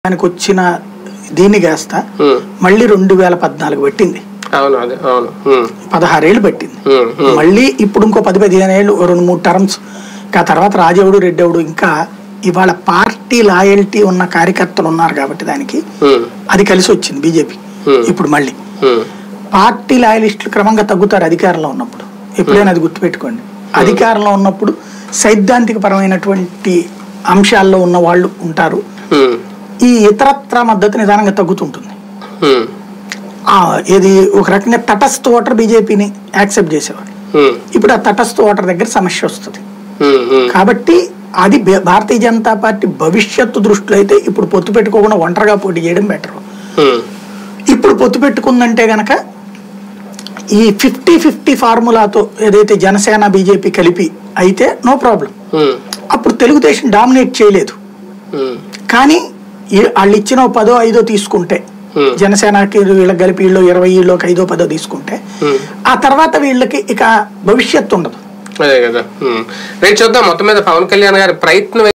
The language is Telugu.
దానికి వచ్చిన దీన్ని వేస్తా ఉమ్, మళ్ళీ రెండు వేల పద్నాలుగు పెట్టింది అవును అదే అవును ఉమ్, పదహారేళ్ళు పెట్టింది ఉమ్, ఉమ్, మళ్ళీ ఇప్పుడు ఇంకో పది పదిహేను ఏళ్ళు ఓ రెండు మూడు టర్మ్స్ ఇంకా తర్వాత రాజేవుడు రెడ్డెవుడు ఇంకా ఇవాళ పార్టీ లాయల్టీ ఉన్న కార్యకర్తలు ఉన్నారు కాబట్టి దానికి ఉమ్, అది కలిసి వచ్చింది బీజేపీ Hmm. ఇప్పుడు మళ్ళీ ఉమ్, పార్టీ లాయలిస్టులు క్రమంగా తగ్గుతారు అధికారంలో ఉన్నప్పుడు ఎప్పుడైనా అది గుర్తుపెట్టుకోండి అధికారంలో ఉన్నప్పుడు సైద్ధాంతిక పరమైనటువంటి అంశాల్లో ఉన్న వాళ్ళు ఉంటారు ఉమ్, ఈ ఇతరత్ర మద్దతు నిదానంగా తగ్గుతుంటుంది ఉమ్, ఆ, ఇది ఒక రకంగా తటస్థ ఓటర్ బీజేపీని యాక్సెప్ట్ చేసేవారు ఉమ్, ఇప్పుడు ఆ తటస్థ ఓటర్ దగ్గర సమస్య వస్తుంది ఉమ్, ఉమ్, కాబట్టి అది బే- భారతీయ జనతా పార్టీ భవిష్యత్తు దృష్టిలో అయితే ఇప్పుడు పొత్తు పెట్టుకోకుండా ఒంటరిగా పోటీ చేయడం బెటర్ ఉమ్, ఇప్పుడు పొత్తు పెట్టుకుందంటే గనక ఈ ఫిఫ్టీ ఫిఫ్టీ ఫార్ములాతో ఏదైతే జనసేన బీజేపీ కలిపి అయితే నో ప్రాబ్లం ఉమ్, అప్పుడు తెలుగుదేశం డామినేట్ చేయలేదు ఉమ్, కానీ ఈ- వాళ్ళు ఇచ్చిన ఓ పదో ఐదో తీసుకుంటే Hmm. జనసేనకి వీళ్ళకి కలిపి వీళ్ళు ఇరవై వీళ్ళకి ఐదో పదో తీసుకుంటే Hmm. ఆ తర్వాత వీళ్ళకి ఇక భవిష్యత్తు ఉండదు అదే కదా ఉమ్. రేపు చూద్దాం మొత్తం మీద పవన్ కళ్యాణ్ గారి ప్రయత్నం